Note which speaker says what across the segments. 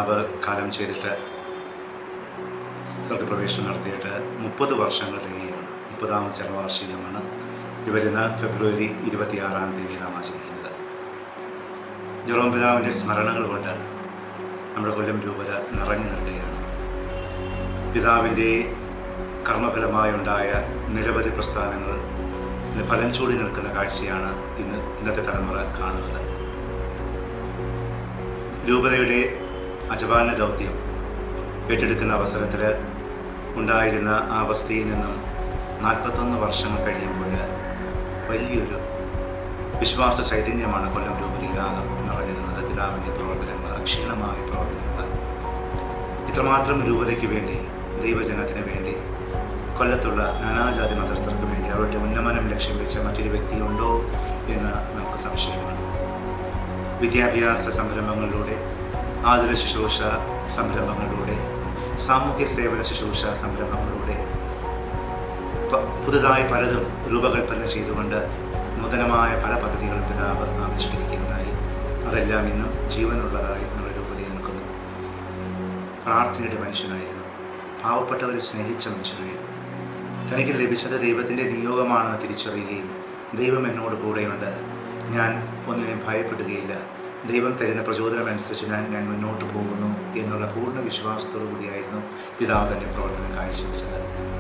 Speaker 1: പിതാവ് കാലം ചെയ്തിട്ട് സ്വർഗപ്രവേശനം നടത്തിയിട്ട് മുപ്പത് വർഷങ്ങൾ തികയാണ് മുപ്പതാമത് ചരമവാർഷികമാണ് ഈ വരുന്ന ഫെബ്രുവരി ഇരുപത്തിയാറാം തീയതി നാം ആചരിക്കുന്നത് ജെറോം പിതാവിൻ്റെ സ്മരണകൾ കൊണ്ട് നമ്മുടെ കൊല്ലം രൂപത നിറഞ്ഞു നിൽക്കുകയാണ് പിതാവിൻ്റെ കർമ്മഫലമായുണ്ടായ നിരവധി പ്രസ്ഥാനങ്ങൾ ഇന്ന് ഫലം ചൂടി നിൽക്കുന്ന കാഴ്ചയാണ് ഇന്ന് ഇന്നത്തെ തലമുറ കാണുന്നത് രൂപതയുടെ അജപാലന ദൗത്യം ഏറ്റെടുക്കുന്ന അവസരത്തിൽ ഉണ്ടായിരുന്ന ആ അവസ്ഥയിൽ നിന്നും നാൽപ്പത്തൊന്ന് വർഷങ്ങൾ കഴിയുമ്പോൾ വലിയൊരു വിശ്വാസ ചൈതന്യമാണ് കൊല്ലം രൂപതയിലാകും നിറഞ്ഞു നിന്നത് പിതാവിൻ്റെ പ്രവർത്തനങ്ങൾ അക്ഷീണമായ പ്രവർത്തനങ്ങൾ ഇത്രമാത്രം രൂപതയ്ക്ക് വേണ്ടി ദൈവജനത്തിന് വേണ്ടി കൊല്ലത്തുള്ള നാനാജാതി മതസ്ഥർക്ക് വേണ്ടി അവരുടെ ഉന്നമനം ലക്ഷ്യം വെച്ച മറ്റൊരു വ്യക്തിയുണ്ടോ എന്ന് നമുക്ക് സംശയമാണ് വിദ്യാഭ്യാസ സംരംഭങ്ങളിലൂടെ ആതുര ശുശ്രൂഷ സംരംഭങ്ങളിലൂടെ സാമൂഹ്യ സേവന ശുശ്രൂഷ സംരംഭങ്ങളിലൂടെ പ- പുതുതായി പലതും രൂപകൽപ്പന ചെയ്തുകൊണ്ട് നൂതനമായ പല പദ്ധതികളും പിതാവ് ആവിഷ്കരിക്കുകയുണ്ടായി അതെല്ലാം ഇന്നും ജീവനുള്ളതായി നമ്മുടെ രൂപതയിൽ നിൽക്കുന്നു പ്രാർത്ഥനയുടെ മനുഷ്യനായിരുന്നു പാവപ്പെട്ടവരെ സ്നേഹിച്ച മനുഷ്യനായിരുന്നു തനിക്ക് ലഭിച്ചത് ദൈവത്തിൻ്റെ നിയോഗമാണെന്ന് തിരിച്ചറിയുകയും ദൈവം എന്നോട് കൂടെയുണ്ട് ഞാൻ ഒന്നിനെയും ഭയപ്പെടുകയില്ല ദൈവം തരുന്ന പ്രചോദനം അനുസരിച്ച് ഞാൻ ഞാൻ മുന്നോട്ട് പോകുന്നു എന്നുള്ള പൂർണ്ണ വിശ്വാസത്തോടു കൂടിയായിരുന്നു പിതാവ് തന്നെ പ്രവർത്തനം കാഴ്ചവെച്ചത്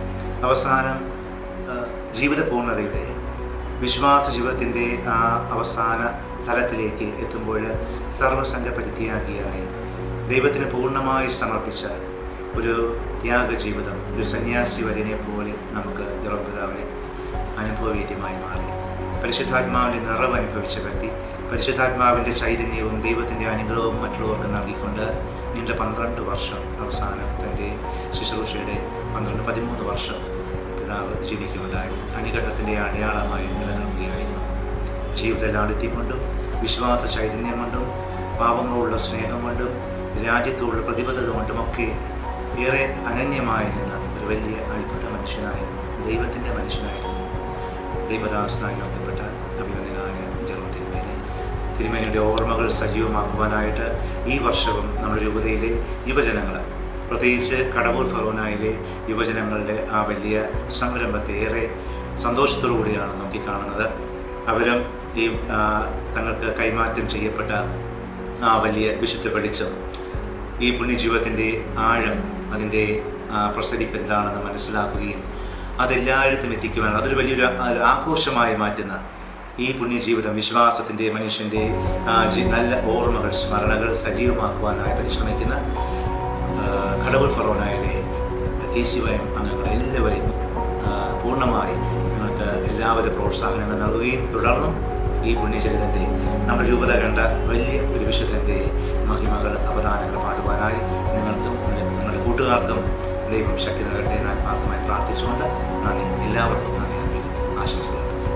Speaker 1: അവസാനം ആ, ജീവിത പൂർണ്ണതയുടെ വിശ്വാസ ജീവിതത്തിൻ്റെ ആ അവസാന തലത്തിലേക്ക് എത്തുമ്പോൾ സർവസംഘ പരിത്യാഗിയായി ദൈവത്തിന് പൂർണ്ണമായി സമർപ്പിച്ച ഒരു ത്യാഗ ജീവിതം ഒരു സന്യാസി വരനെ പോലെ നമുക്ക് ജലപിതാവിനെ അനുഭവവേദ്യമായി മാറി പരിശുദ്ധാത്മാവിൻ്റെ നിറവ് അനുഭവിച്ച വ്യക്തി പരിശുദ്ധാത്മാവിൻ്റെ ചൈതന്യവും ദൈവത്തിൻ്റെ അനുഗ്രഹവും മറ്റുള്ളവർക്ക് നൽകിക്കൊണ്ട് നീണ്ട പന്ത്രണ്ട് വർഷം അവസാനം തൻ്റെ ശുശ്രൂഷയുടെ പന്ത്രണ്ട് പതിമൂന്ന് വർഷം പിതാവ് ജീവിക്കുകയുണ്ടായി അനുഗ്രഹത്തിൻ്റെ അടയാളമായി നിലനിൽക്കുകയായിരുന്നു ജീവിത ലാളിത്യം കൊണ്ടും വിശ്വാസ ചൈതന്യം കൊണ്ടും പാവങ്ങളോടുള്ള സ്നേഹം കൊണ്ടും രാജ്യത്തോടുള്ള പ്രതിബദ്ധത കൊണ്ടുമൊക്കെ ഏറെ അനന്യമായി നിന്ന ഒരു വലിയ അത്ഭുത മനുഷ്യനായിരുന്നു ദൈവത്തിൻ്റെ മനുഷ്യനായിരുന്നു ദൈവദാസനായി ഉയർത്തപ്പെട്ട അഭിമന്യനായ ജെറോ തിരുമേനി തിരുമേനിയുടെ ഓർമ്മകൾ സജീവമാക്കുവാനായിട്ട് ഈ വർഷവും നമ്മുടെ രൂപതയിലെ യുവജനങ്ങൾ പ്രത്യേകിച്ച് കടവൂർ ഫറോനായിലെ യുവജനങ്ങളുടെ ആ വലിയ സംരംഭത്തെ ഏറെ സന്തോഷത്തോടു കൂടിയാണ് നോക്കിക്കാണുന്നത് അവരും ഈ ആ, തങ്ങൾക്ക് കൈമാറ്റം ചെയ്യപ്പെട്ട ആ വലിയ വിശുദ്ധ വെളിച്ചം ഈ പുണ്യജീവിതത്തിൻ്റെ ആഴം അതിൻ്റെ ആ, പ്രസരിപ്പ് എന്താണെന്ന് മനസ്സിലാക്കുകയും അതെല്ലായിടത്തും എത്തിക്കുവാൻ അതൊരു വലിയൊരു ആ- ഒരു ആഘോഷമായി മാറ്റുന്ന ഈ പുണ്യജീവിതം വിശ്വാസത്തിൻ്റെ മനുഷ്യൻ്റെ ആ, ജി- നല്ല ഓർമ്മകൾ സ്മരണകൾ സജീവമാക്കുവാനായി പരിശ്രമിക്കുന്ന ആ, കടവൂർ ഫറോനായിലെ കെ സി വൈ എം അംഗങ്ങൾ എല്ലാവരെയും ആ, പൂർണ്ണമായി നിങ്ങൾക്ക് എല്ലാവിധ പ്രോത്സാഹനങ്ങൾ നൽകുകയും തുടർന്നും ഈ പുണ്യചരിതൻ്റെ നമ്മുടെ രൂപത കണ്ട വലിയ ഒരു വിശുദ്ധൻ്റെ മഹിമകൾ അവദാനങ്ങൾ പാടുവാനായി നിങ്ങൾക്കും നിങ്ങ- നിങ്ങളുടെ കൂട്ടുകാർക്കും ദൈവം ശക്തി നൽകട്ടെ എന്ന് ആത്മാർത്ഥമായി പ്രാർത്ഥിച്ചുകൊണ്ട് നന്ദി എല്ലാവർക്കും നന്ദി അർപ്പിക്കുന്നു ആശംസകൾ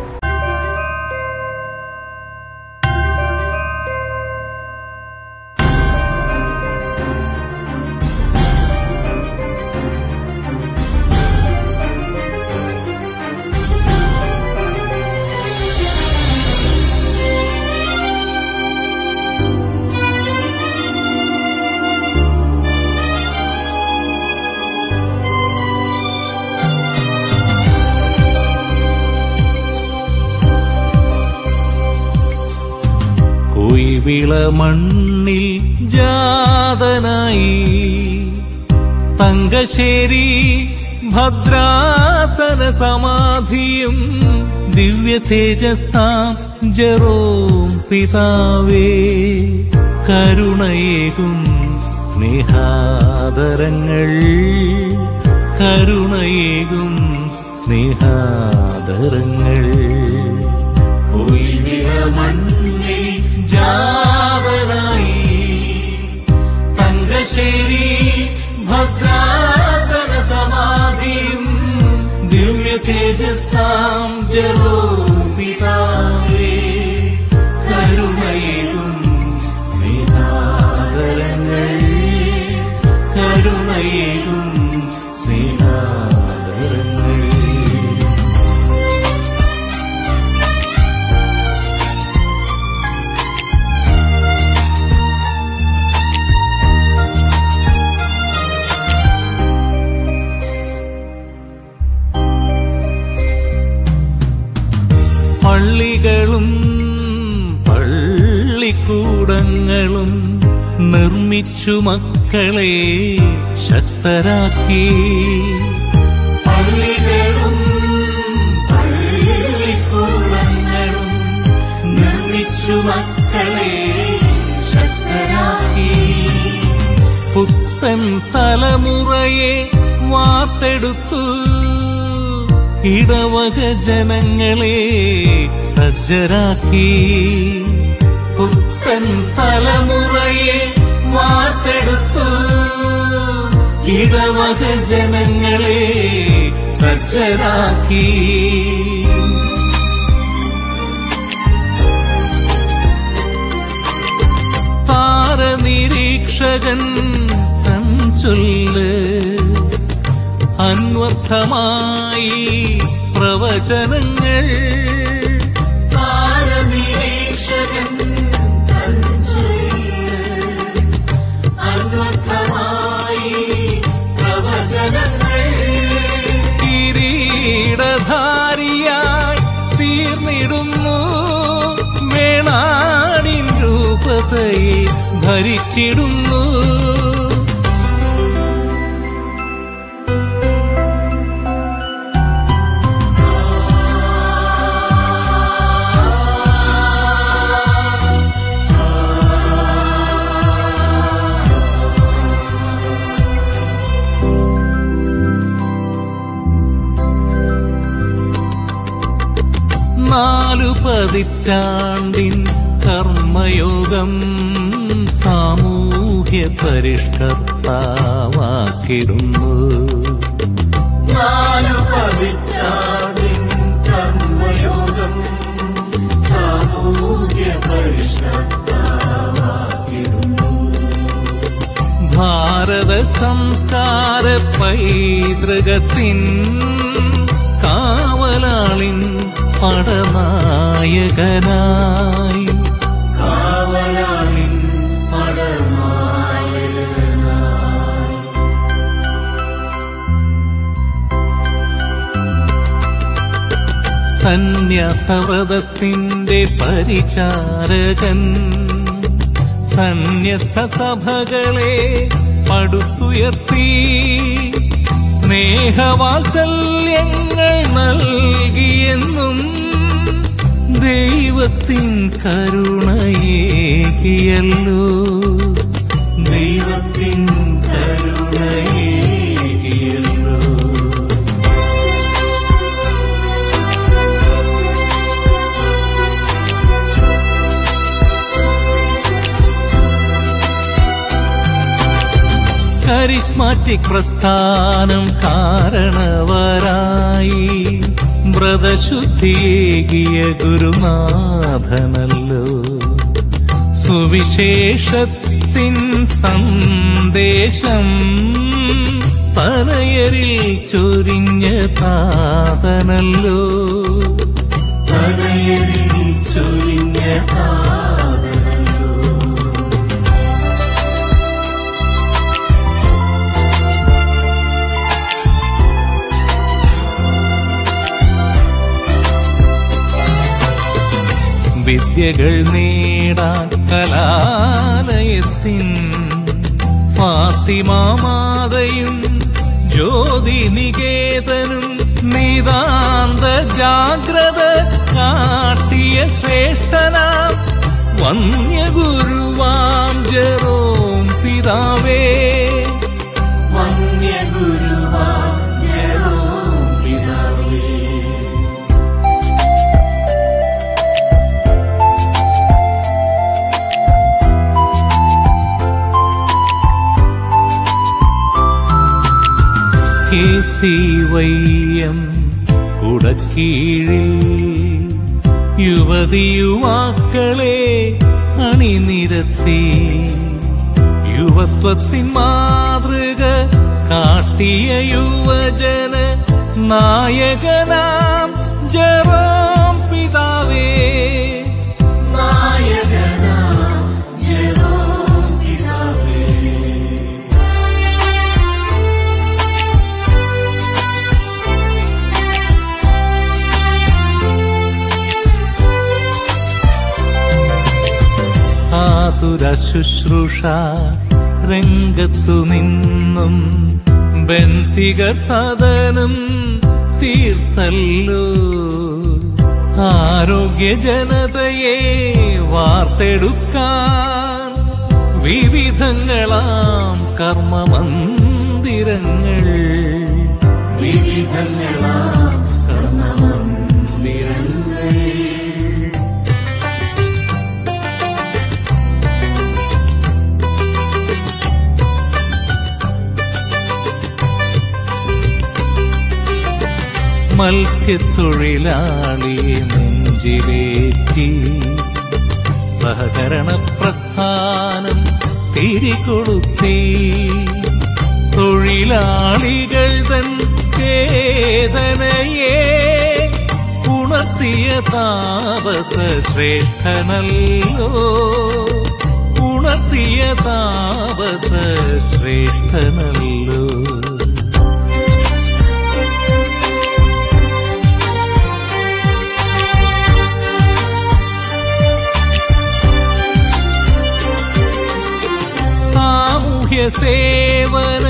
Speaker 2: കൊയ്വിള മണ്ണിൽ ജാതനായി തങ്കശ്ശേരി ഭദ്രാസന സമാധിയും ദിവ്യ തേജസ്സാം ജറോം പിതാവേ കരുണയേകും സ്നേഹാദരങ്ങൾ കരുണയേകും സ്നേഹാദരങ്ങൾ കൊയ്വിള മണ്ണിൽ ജാതനായി തങ്കശ്ശേരി ഭദ്രാസന സമാധിയും ദിവ്യ തേജസ്സാം ജലോപിതാവേ കരുണയേകും സ്നേഹാദരങ്ങൾ കരുണയേകും സ്നേഹാദരങ്ങൾ
Speaker 3: നിർമ്മിച്ചു മക്കളെ ശക്തരാക്കി
Speaker 2: പള്ളികളും പള്ളിക്കൂടങ്ങളും നിർമ്മിച്ചു മക്കളെ ശക്തരാക്കി
Speaker 3: പുത്തൻ തലമുറയെ വാർത്തെടുത്തു ഇടവക ജനങ്ങളെ സജ്ജരാക്കി പുത്തൻ തലമുറയെ വാർത്തെടുത്തു ഇടവക ജനങ്ങളെ സജ്ജരാക്കി താരനിരീക്ഷകൻ തൻ ചൊല്ല് അന്വർത്ഥമായി പ്രവചനങ്ങൾ
Speaker 2: താരനിരീക്ഷകൻ തൻ ചൊല്ല് അന്വർത്ഥമായി പ്രവചനങ്ങൾ
Speaker 3: കിരീടധാരിയായി തീർന്നിടുന്നു വേണാടിൻ രൂപതയെ ഭരിച്ചിടുന്നു നാലു പതിറ്റാണ്ടിൻ കർമ്മയോഗം സാമൂഹ്യ പരിഷ്കർത്താവാക്കിടുന്നു
Speaker 2: നാലു പതിറ്റാണ്ടിൻ കർമ്മയോഗം സാമൂഹ്യ പരിഷ്കർത്താവാക്കിടുന്നു
Speaker 3: ഭാരത സംസ്കാര പൈതൃകത്തിൻ കാവലാളിൻ പടനായകനായി
Speaker 2: കാവലാളിൻ പടനായകനായി
Speaker 3: സന്യാസവ്രതത്തിന്റെ പരിചാരകൻ സന്യസ്ത സഭകളെ പടുത്തുയർത്തി സ്നേഹവാത്സല്യങ്ങൾ നൽകിയെന്നും ദൈവത്തിൻ കരുണയേകിയല്ലോ
Speaker 2: ദൈവത്തിൻ കരുണയേകിയല്ലോ
Speaker 3: കരിസ്മാറ്റിക് പ്രസ്ഥാനം കാരണവരായി വ്രതശുദ്ധിയേകിയ ഗുരുനാഥനല്ലോ സുവിശേഷത്തിൻ സന്ദേശം തലയരിൽ ചൊരിഞ്ഞ താതനല്ലോ
Speaker 2: തനയരിൽ ചൊരിഞ്ഞ താതനല്ലോ
Speaker 3: വിദ്യകൾ നേടാൻ കലാലയത്തിൻ ഫാത്തിമാമാതയും ജ്യോതി നികേതനും നിതാന്ത ജാഗ്രത കാട്ടിയ ശ്രേഷ്ഠനാം വന്യഗുരുവാം ജെറോം പിതാവേ
Speaker 2: വന്യഗുരുവാം ജെറോം പിതാവേ
Speaker 3: കെ സി വൈയം കുടക്കീഴിൽ യുവതി യുവാക്കളെ അണിനിരത്തി യുവത്വത്തിൻ മാതൃക കാട്ടിയ യുവജന നായകനാം ജറോം പിതാവേ
Speaker 2: നായകനാം ജെറോം പിതാവേ
Speaker 3: ആതുര ശുശ്രൂഷ രംഗത്തു നിന്നും ബന്ധിക സദനം തീർത്തല്ലോ ആരോഗ്യ ജനതയെ വാർത്തെടുക്കാൻ വിവിധങ്ങളാം കർമ്മമന്ദിരങ്ങൾ
Speaker 2: വിവിധങ്ങളാം കർമ്മമന്ദിരങ്ങൾ
Speaker 3: മത്സ്യത്തൊഴിലാളിയെ നെഞ്ചിലേറ്റി സഹകരണ പ്രസ്ഥാനം തിരികൊളുത്തി തൊഴിലാളികൾ തൻ ചേതനയെ ഉണർത്തിയ താപസ ശ്രേഷ്ഠനല്ലോ ഉണർത്തിയ താപസ ശ്രേഷ്ഠനല്ലോ സാമൂഹ്യ സേവന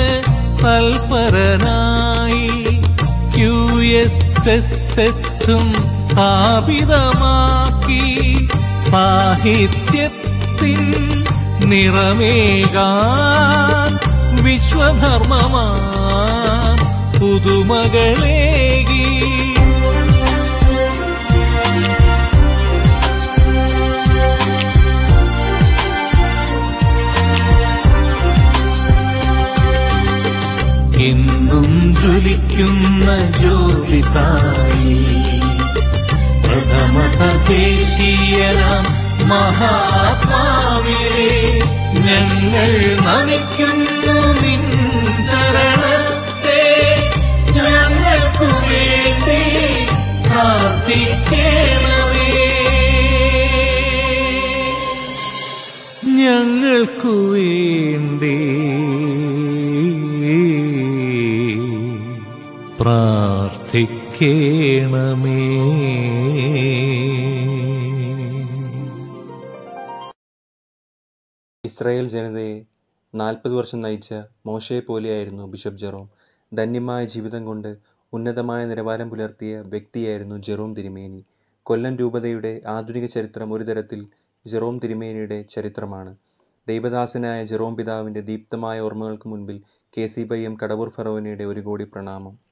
Speaker 3: തൽപരനായി ക്യു എസ് എസ് എസും സ്ഥാപിതമാക്കി സാഹിത്യത്തിൻ നിറമേകാൻ വിശ്വധർമ്മമാ പുതുമകളേകി എന്നും ജ്വലിക്കുന്ന ജ്യോതിസായി പ്രഥമ ദേശീയനാം മഹാത്മാവിനെ ഞങ്ങൾ നമിക്കുന്നു നിൻ ചരണത്തെ ഞങ്ങൾക്കു വേണ്ടി പ്രാർത്ഥിക്കണമേ ഞങ്ങൾക്കു വേണ്ടി പ്രാർത്ഥിക്കണമേ
Speaker 4: ഇസ്രായേൽ ജനതയെ നാൽപ്പത് വർഷം നയിച്ച മോശയെ പോലെയായിരുന്നു ബിഷപ്പ് ജെറോം ധന്യമായ ജീവിതം കൊണ്ട് ഉന്നതമായ നിലവാരം പുലർത്തിയ വ്യക്തിയായിരുന്നു ജെറോം തിരുമേനി കൊല്ലം രൂപതയുടെ ആധുനിക ചരിത്രം ഒരു തരത്തിൽ ജെറോം തിരുമേനിയുടെ ചരിത്രമാണ് ദൈവദാസനായ ജെറോം പിതാവിൻ്റെ ദീപ്തമായ ഓർമ്മകൾക്ക് മുൻപിൽ K C Y M Kadavoor ഫറോനയുടെ ഒരു കോടി പ്രണാമം